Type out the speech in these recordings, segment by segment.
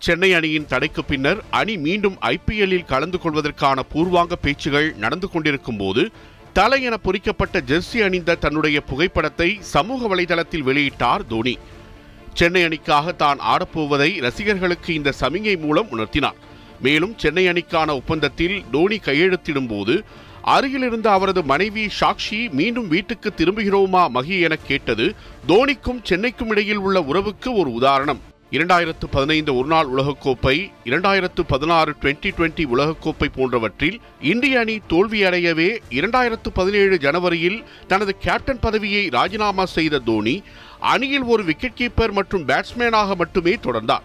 சென்னை அணியின் தடைக்கு பின்னர் அணி மீண்டும் ஐபிஎல்லில் கலந்து கொள்வதற்கான பூர்வாங்க பேச்சுகள் நடந்து கொண்டிருக்கும் போது தலை என பொறிக்கப்பட்ட ஜெர்சி அணிந்த தன்னுடைய புகைப்படத்தை சமூக வலைதளத்தில் வெளியிட்டார் தோனி சென்னை அணிக்காக தான் ஆடப்போவதை ரசிகர்களுக்கு இந்த சமிகை மூலம் உணர்த்தினார் மேலும் சென்னை அணிக்கான ஒப்பந்தத்தில் தோனி கையெழுத்திடும் போது அருகில் இருந்த அவரது மனைவி சாக்ஷி மீண்டும் வீட்டுக்கு திரும்புகிறோமா மகி என கேட்டது தோனிக்கும் சென்னைக்கும் இடையில் உள்ள உறவுக்கு ஒரு உதாரணம் இரண்டாயிரத்து பதினைந்து ஒருநாள் உலகக்கோப்பை இரண்டாயிரத்து பதினாறு டுவெண்டி டுவெண்டி உலகக்கோப்பை போன்றவற்றில் இந்திய அணி தோல்வியடையவே இரண்டாயிரத்து பதினேழு ஜனவரியில் தனது கேப்டன் பதவியை ராஜினாமா செய்த தோனி அணியில் ஒரு விக்கெட் கீப்பர் மற்றும் பேட்ஸ்மேனாக மட்டுமே தொடர்ந்தார்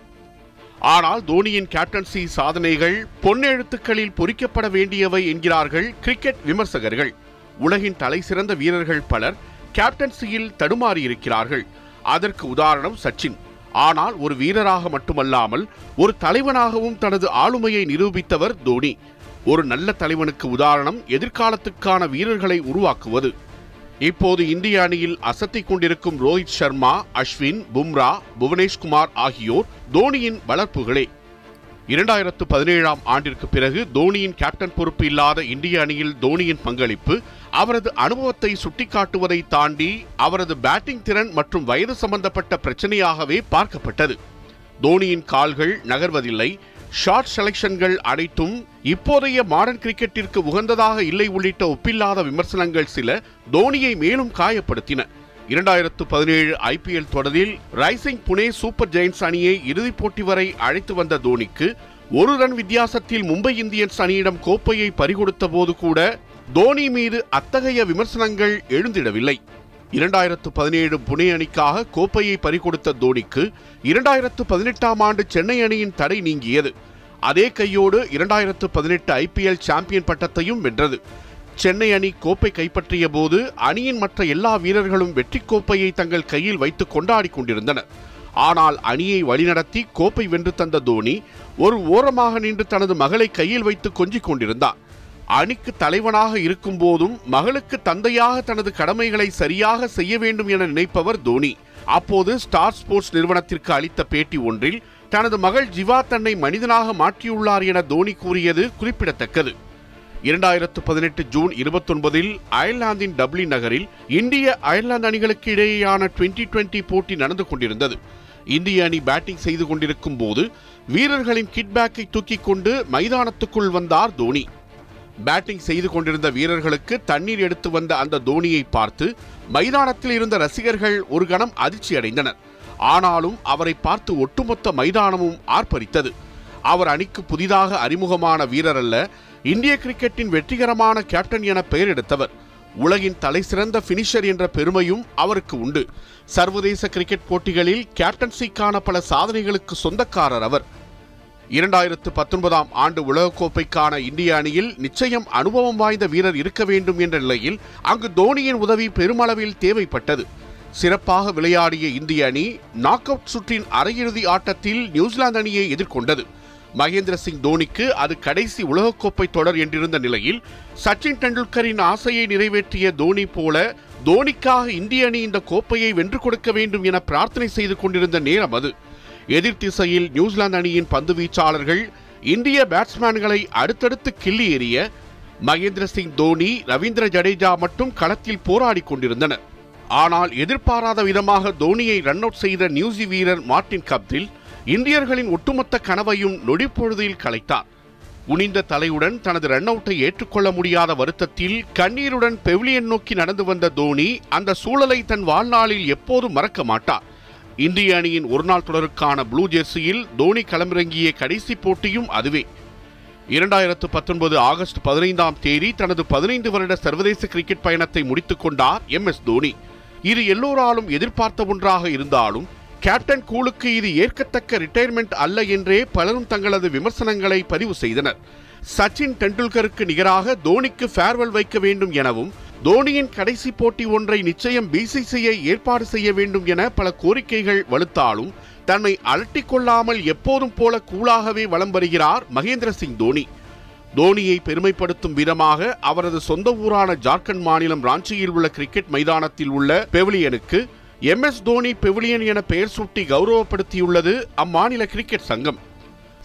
ஆனால் தோனியின் கேப்டன்சி சாதனைகள் பொன்னெழுத்துக்களில் பொறிக்கப்பட வேண்டியவை என்கிறார்கள் கிரிக்கெட் விமர்சகர்கள் உலகின் தலை சிறந்த வீரர்கள் பலர் கேப்டன்சியில் தடுமாறியிருக்கிறார்கள் அதற்கு உதாரணம் சச்சின் ஆனால் ஒரு வீரராக மட்டுமல்லாமல் ஒரு தலைவனாகவும் தனது ஆளுமையை நிரூபித்தவர் தோனி ஒரு நல்ல தலைவனுக்கு உதாரணம் எதிர்காலத்துக்கான வீரர்களை உருவாக்குவது இப்போது இந்திய அணியில் அசத்திக் கொண்டிருக்கும் ரோஹித் சர்மா அஸ்வின் பும்ரா புவனேஷ்குமார் ஆகியோர் தோனியின் வளர்ப்புகளே இரண்டாயிரத்து பதினேழாம் ஆண்டிற்கு பிறகு தோனியின் கேப்டன் பொறுப்பு இல்லாத இந்திய அணியில் தோனியின் பங்களிப்பு அவரது அனுபவத்தை சுட்டிக்காட்டுவதை தாண்டி அவரது பேட்டிங் திறன் மற்றும் வயது சம்பந்தப்பட்ட பிரச்சனையாகவே பார்க்கப்பட்டது தோனியின் கால்கள் நகர்வதில்லை ஷார்ட் செலக்ஷன்கள் அனைத்தும் இப்போதைய மாடர்ன் கிரிக்கெட்டிற்கு உகந்ததாக இல்லை உள்ளிட்ட ஒப்பில்லாத விமர்சனங்கள் சில தோனியை மேலும் காயப்படுத்தின இரண்டாயிரத்து பதினேழு ஐபிஎல் தொடரில் ரைசிங் புனே சூப்பர் ஜெயின்ஸ் அணியை இறுதிப் போட்டி வரை அழைத்து வந்த தோனிக்கு ஒரு ரன் வித்தியாசத்தில் மும்பை இந்தியன்ஸ் அணியிடம் கோப்பையை பறிகொடுத்த போது கூட தோனி மீது அத்தகைய விமர்சனங்கள் எழுந்திடவில்லை இரண்டாயிரத்து பதினேழு புனே அணிக்காக கோப்பையை பறிகொடுத்த தோனிக்கு இரண்டாயிரத்து பதினெட்டாம் ஆண்டு சென்னை அணியின் தடை நீங்கியது அதே கையோடு இரண்டாயிரத்து பதினெட்டு ஐபிஎல் சாம்பியன் பட்டத்தையும் வென்றது சென்னை அணி கோப்பை கைப்பற்றிய போது அணியின் மற்ற எல்லா வீரர்களும் வெற்றி கோப்பையை தங்கள் கையில் வைத்து கொண்டாடி கொண்டிருந்தனர் ஆனால் அணியை வழிநடத்தி கோப்பை வென்று தந்த தோனி ஒரு ஓரமாக நின்று தனது மகளை கையில் வைத்து கொஞ்சிக் கொண்டிருந்தார் அணிக்கு தலைவனாக இருக்கும் போதும் மகளுக்கு தந்தையாக தனது கடமைகளை சரியாக செய்ய வேண்டும் என நினைப்பவர் தோனி அப்போது ஸ்டார் ஸ்போர்ட்ஸ் நிறுவனத்திற்கு அளித்த பேட்டி ஒன்றில் தனது மகள் ஜிவா தன்னை மனிதனாக மாற்றியுள்ளார் என தோனி கூறியது குறிப்பிடத்தக்கது இரண்டாயிரத்து பதினெட்டு ஜூன் இருபத்தொன்பதில் அயர்லாந்தின் டப்ளின் நகரில் இந்திய அயர்லாந்து அணிகளுக்கு இடையேயான டுவெண்டி டுவெண்டி போட்டி நடந்து கொண்டிருந்தது இந்திய அணி பேட்டிங் செய்து கொண்டிருக்கும் போது வீரர்களின் கிட்பேக்கை தூக்கிக் கொண்டு மைதானத்துக்குள் வந்தார் தோனி பேட்டிங் செய்து கொண்டிருந்த வீரர்களுக்கு தண்ணீர் எடுத்து வந்த அந்த தோனியை பார்த்து மைதானத்தில் இருந்த ரசிகர்கள் ஒரு கணம் அதிர்ச்சி அடைந்தனர் ஆனாலும் அவரை பார்த்து ஒட்டுமொத்த மைதானமும் ஆர்ப்பரித்தது அவர் அணிக்கு புதிதாக அறிமுகமான வீரர் அல்ல இந்திய கிரிக்கெட்டின் வெற்றிகரமான கேப்டன் என பெயர் எடுத்தவர் உலகின் தலைசிறந்த பினிஷர் என்ற பெருமையும் அவருக்கு உண்டு சர்வதேச கிரிக்கெட் போட்டிகளில் கேப்டன்சிக்கான பல சாதனைகளுக்கு சொந்தக்காரர் அவர் இரண்டாயிரத்து பத்தொன்பதாம் ஆண்டு உலகக்கோப்பைக்கான இந்திய அணியில் நிச்சயம் அனுபவம் வாய்ந்த வீரர் இருக்க வேண்டும் என்ற நிலையில் அங்கு தோனியின் உதவி பெருமளவில் தேவைப்பட்டது சிறப்பாக விளையாடிய இந்திய அணி நாக் அவுட் சுற்றின் அரையிறுதி ஆட்டத்தில் நியூசிலாந்து அணியை எதிர்கொண்டது மகேந்திர சிங் தோனிக்கு அது கடைசி உலகக்கோப்பை தொடர் என்றிருந்த நிலையில் சச்சின் டெண்டுல்கரின் ஆசையை நிறைவேற்றிய தோனி போல தோனிக்காக இந்திய அணி இந்த கோப்பையை வென்று கொடுக்க வேண்டும் என பிரார்த்தனை செய்து கொண்டிருந்த நேரம் அது எதிர் திசையில் நியூசிலாந்து அணியின் பந்து வீச்சாளர்கள் இந்திய பேட்ஸ்மேன்களை அடுத்தடுத்து கிள்ளி எறிய மகேந்திர சிங் தோனி ரவீந்திர ஜடேஜா மட்டும் களத்தில் போராடிக் கொண்டிருந்தனர் ஆனால் எதிர்பாராத விதமாக தோனியை ரன் அவுட் செய்த நியூசி வீரர் மார்டின் கப்தில் இந்தியர்களின் ஒட்டுமொத்த கனவையும் நொடிப்பொழுதில் கலைத்தார் குனிந்த தலையுடன் தனது ரன் அவுட்டை ஏற்றுக்கொள்ள முடியாத வருத்தத்தில் கண்ணீருடன் பெவிலியன் நோக்கி நடந்து வந்த தோனி அந்த சூழலை தன் வாழ்நாளில் எப்போதும் மறக்க மாட்டார் இந்திய அணியின் ஒருநாள் தொடருக்கான ப்ளூ ஜெர்சியில் தோனி களமிறங்கிய கடைசி போட்டியும் அதுவே இரண்டாயிரத்து பத்தொன்பது ஆகஸ்ட் பதினைந்தாம் தேதி தனது பதினைந்து வருட சர்வதேச கிரிக்கெட் பயணத்தை முடித்துக் கொண்டார் எம் எஸ் தோனி இது எல்லோராலும் எதிர்பார்த்த ஒன்றாக இருந்தாலும் கேப்டன் கூலுக்கு இது ஏற்கத்தக்க ரிட்டையர்மெண்ட் அல்ல என்றே பலரும் தங்களது விமர்சனங்களை பதிவு செய்தனர் சச்சின் டெண்டுல்கருக்கு நிகராக தோனிக்கு ஃபேர்வெல் வைக்க வேண்டும் எனவும் தோனியின் கடைசி போட்டி ஒன்றை நிச்சயம் பிசிசிஐ ஏற்பாடு செய்ய வேண்டும் என பல கோரிக்கைகள் வலுத்தாலும் தன்னை அலட்டிக் கொள்ளாமல் எப்போதும் போல கூலாகவே வலம் வருகிறார் மகேந்திர சிங் தோனி தோனியை பெருமைப்படுத்தும் விதமாக அவரது சொந்த ஊரான ஜார்க்கண்ட் மாநிலம் ராஞ்சியில் உள்ள கிரிக்கெட் மைதானத்தில் உள்ள பெவிலியனுக்கு எம் எஸ் தோனி பெவிலியன் என பெயர் சூட்டி கௌரவப்படுத்தியுள்ளது அம்மாநில கிரிக்கெட் சங்கம்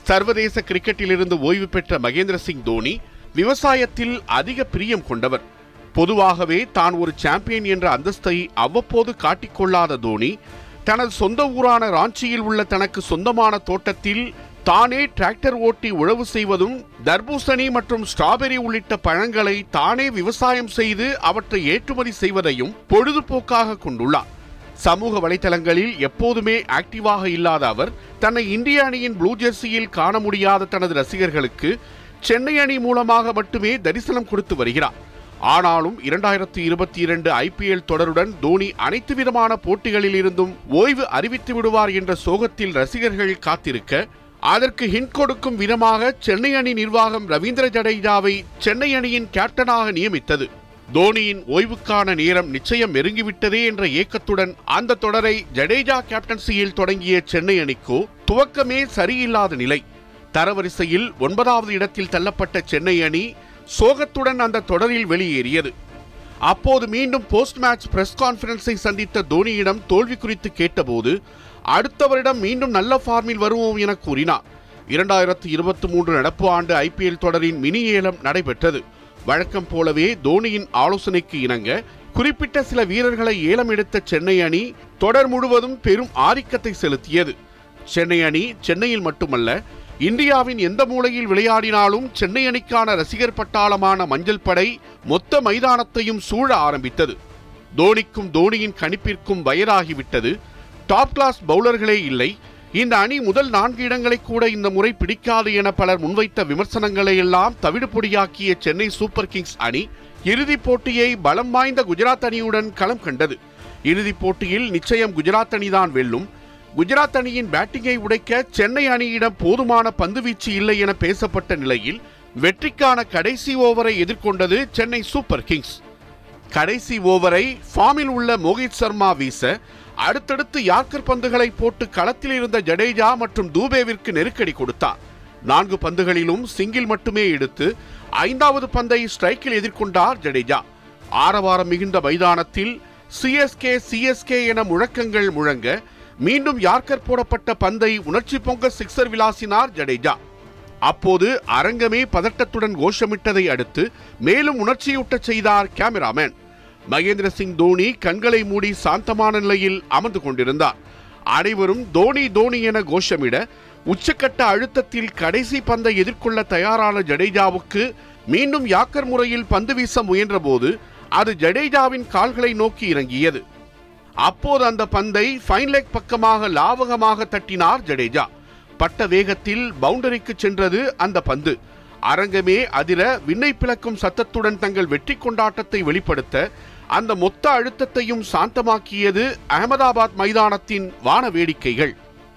சர்வதேச கிரிக்கெட்டிலிருந்து ஓய்வு பெற்ற மகேந்திர சிங் தோனி விவசாயத்தில் அதிக பிரியம் கொண்டவர் பொதுவாகவே தான் ஒரு சாம்பியன் என்ற அந்தஸ்தை அவ்வப்போது காட்டிக்கொள்ளாத தோனி தனது சொந்த ஊரான ராஞ்சியில் உள்ள தனக்கு சொந்தமான தோட்டத்தில் தானே டிராக்டர் ஓட்டி உழவு செய்வதும் தர்பூசணி மற்றும் ஸ்ட்ராபெரி உள்ளிட்ட பழங்களை தானே விவசாயம் செய்து அவற்றை ஏற்றுமதி செய்வதையும் பொழுதுபோக்காக கொண்டுள்ளார் சமூக வலைதளங்களில் எப்போதுமே ஆக்டிவாக இல்லாத அவர் தன்னை இந்திய அணியின் ப்ளூ ஜெர்சியில் காண முடியாத தனது ரசிகர்களுக்கு சென்னை அணி மூலமாக மட்டுமே தரிசனம் கொடுத்து வருகிறார் ஆனாலும் இரண்டாயிரத்தி இருபத்தி இரண்டு ஐபிஎல் தொடருடன் தோனி அனைத்து விதமான போட்டிகளில் இருந்தும் ஓய்வு அறிவித்து விடுவார் என்ற சோகத்தில் ரசிகர்கள் காத்திருக்க அதற்கு ஹிண்ட் கொடுக்கும் விதமாக சென்னை அணி நிர்வாகம் ரவீந்திர ஜடேஜாவை சென்னை அணியின் கேப்டனாக நியமித்தது தோனியின் ஓய்வுக்கான நேரம் நிச்சயம் நெருங்கிவிட்டதே என்ற ஏக்கத்துடன் அந்த தொடரை ஜடேஜா கேப்டன்சியில் தொடங்கிய சென்னை அணிக்கோ துவக்கமே சரியில்லாத நிலை தரவரிசையில் ஒன்பதாவது இடத்தில் தள்ளப்பட்ட சென்னை அணி சோகத்துடன் அந்த தொடரில் வெளியேறியது அப்போது மீண்டும் போஸ்ட் மேட்ச் பிரஸ் கான்ஃபரன்ஸை சந்தித்த தோனியிடம் தோல்வி குறித்து கேட்டபோது அடுத்த வருடம் மீண்டும் நல்ல ஃபார்மில் வருவோம் என கூறினார் இரண்டாயிரத்து இருபத்தி மூன்று நடப்பு ஆண்டு ஐபிஎல் தொடரின் மினி ஏலம் நடைபெற்றது வழக்கம் போலவே தோனியின் ஆலோசனைக்கு இணங்க குறிப்பிட்ட சில வீரர்களை ஏலம் எடுத்த சென்னை அணி தொடர் முழுவதும் பெரும் ஆதிக்கத்தை செலுத்தியது சென்னை அணி சென்னையில் மட்டுமல்ல இந்தியாவின் எந்த மூலையில் விளையாடினாலும் சென்னை அணிக்கான ரசிகர் பட்டாளமான மஞ்சள் படை மொத்த மைதானத்தையும் சூழ ஆரம்பித்தது தோனிக்கும் தோனியின் கணிப்பிற்கும் வயதாகிவிட்டது டாப் கிளாஸ் பவுலர்களே இல்லை இந்த அணி முதல் நான்கு இடங்களை கூட இந்த முறை பிடிக்காது என பலர் முன்வைத்த விமர்சனங்களை எல்லாம் தவிடுபொடியாக்கிய சென்னை சூப்பர் கிங்ஸ் அணி இறுதிப் போட்டியை பலம் வாய்ந்த குஜராத் அணியுடன் களம் கண்டது இறுதிப் போட்டியில் நிச்சயம் குஜராத் அணிதான் வெல்லும் குஜராத் அணியின் பேட்டிங்கை உடைக்க சென்னை அணியிடம் போதுமான பந்துவீச்சு இல்லை என பேசப்பட்ட நிலையில் வெற்றிக்கான கடைசி ஓவரை எதிர்கொண்டது சென்னை சூப்பர் கிங்ஸ் கடைசி ஓவரை ஃபார்மில் உள்ள மோகித் சர்மா வீச அடுத்தடுத்து யார்கர் பந்துகளை போட்டு களத்தில் இருந்த ஜடேஜா மற்றும் தூபேவிற்கு நெருக்கடி கொடுத்தார் நான்கு பந்துகளிலும் சிங்கிள் மட்டுமே எடுத்து ஐந்தாவது பந்தை ஸ்ட்ரைக்கில் எதிர்கொண்டார் ஜடேஜா ஆரவாரம் மிகுந்த மைதானத்தில் சிஎஸ்கே சிஎஸ்கே என முழக்கங்கள் முழங்க மீண்டும் யார்கர் போடப்பட்ட பந்தை உணர்ச்சி பொங்க சிக்ஸர் விளாசினார் ஜடேஜா அப்போது அரங்கமே பதட்டத்துடன் கோஷமிட்டதை அடுத்து மேலும் உணர்ச்சியூட்டச் செய்தார் கேமராமேன் மகேந்திர சிங் தோனி கண்களை மூடி சாந்தமான நிலையில் அமர்ந்து கொண்டிருந்தார் அனைவரும் தோனி தோனி என கோஷமிட உச்சக்கட்ட அழுத்தத்தில் கடைசி பந்தை எதிர்கொள்ள தயாரான ஜடேஜாவுக்கு மீண்டும் யாக்கர் முறையில் பந்து வீச முயன்றபோது அது ஜடேஜாவின் கால்களை நோக்கி இறங்கியது அப்போது அந்த பந்தை ஃபைன் லெக் பக்கமாக லாவகமாக தட்டினார் ஜடேஜா பட்ட வேகத்தில் பவுண்டரிக்கு சென்றது அந்த பந்து அரங்கமே அதிர விண்ணை பிளக்கும் சத்தத்துடன் தங்கள் வெற்றி கொண்டாட்டத்தை வெளிப்படுத்த அந்த மொத்த அழுத்தத்தையும் சாந்தமாக்கியது அகமதாபாத் மைதானத்தின் வான வேடிக்கைகள்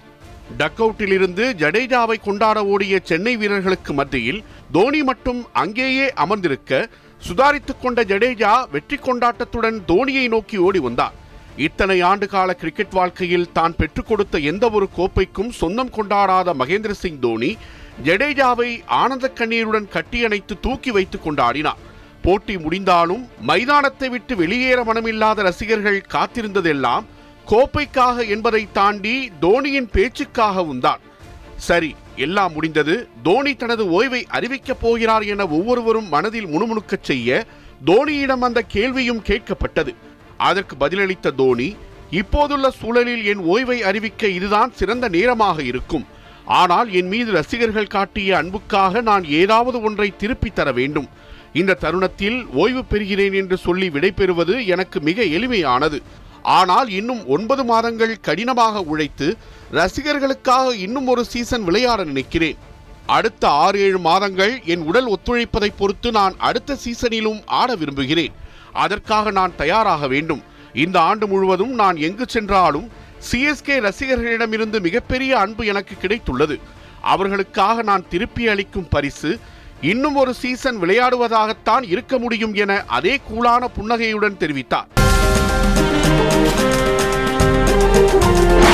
டக் அவுட்டிலிருந்து ஜடேஜாவை கொண்டாட ஓடிய சென்னை வீரர்களுக்கு மத்தியில் தோனி மட்டும் அங்கேயே அமர்ந்திருக்க சுதாரித்துக் கொண்ட ஜடேஜா வெற்றி கொண்டாட்டத்துடன் தோனியை நோக்கி ஓடி வந்தார் இத்தனை ஆண்டு கால கிரிக்கெட் வாழ்க்கையில் தான் பெற்றுக் கொடுத்த எந்த ஒரு கோப்பைக்கும் சொந்தம் கொண்டாடாத மகேந்திர சிங் தோனி ஜடேஜாவை ஆனந்த கண்ணீருடன் கட்டியணைத்து தூக்கி வைத்துக் கொண்டாடினார் போட்டி முடிந்தாலும் மைதானத்தை விட்டு வெளியேற மனமில்லாத ரசிகர்கள் காத்திருந்ததெல்லாம் கோப்பைக்காக என்பதை தாண்டி தோனியின் பேச்சுக்காகவும் தான் சரி எல்லாம் முடிந்தது தோனி தனது ஓய்வை அறிவிக்கப் போகிறார் என ஒவ்வொருவரும் மனதில் முணுமுணுக்கச் செய்ய தோனியிடம் அந்த கேள்வியும் கேட்கப்பட்டது அதற்கு பதிலளித்த தோனி இப்போதுள்ள சூழலில் என் ஓய்வை அறிவிக்க இதுதான் சிறந்த நேரமாக இருக்கும் ஆனால் என் மீது ரசிகர்கள் காட்டிய அன்புக்காக நான் ஏதாவது ஒன்றை திருப்பித் தர வேண்டும் இந்த தருணத்தில் ஓய்வு பெறுகிறேன் என்று சொல்லி விடைபெறுவது எனக்கு மிக எளிமையானது ஆனால் இன்னும் ஒன்பது மாதங்கள் கடினமாக உழைத்து ரசிகர்களுக்காக இன்னும் ஒரு சீசன் விளையாட நினைக்கிறேன் அடுத்த ஆறு ஏழு மாதங்கள் என் உடல் ஒத்துழைப்பதை பொறுத்து நான் அடுத்த சீசனிலும் ஆட விரும்புகிறேன் அதற்காக நான் தயாராக வேண்டும் இந்த ஆண்டு முழுவதும் நான் எங்கு சென்றாலும் சிஎஸ்கே ரசிகர்களிடமிருந்து மிகப்பெரிய அன்பு எனக்கு கிடைத்துள்ளது அவர்களுக்காக நான் திருப்பி அளிக்கும் பரிசு இன்னும் ஒரு சீசன் விளையாடுவதாகத்தான் இருக்க முடியும் என அதே கூலான புன்னகையுடன் தெரிவித்தார்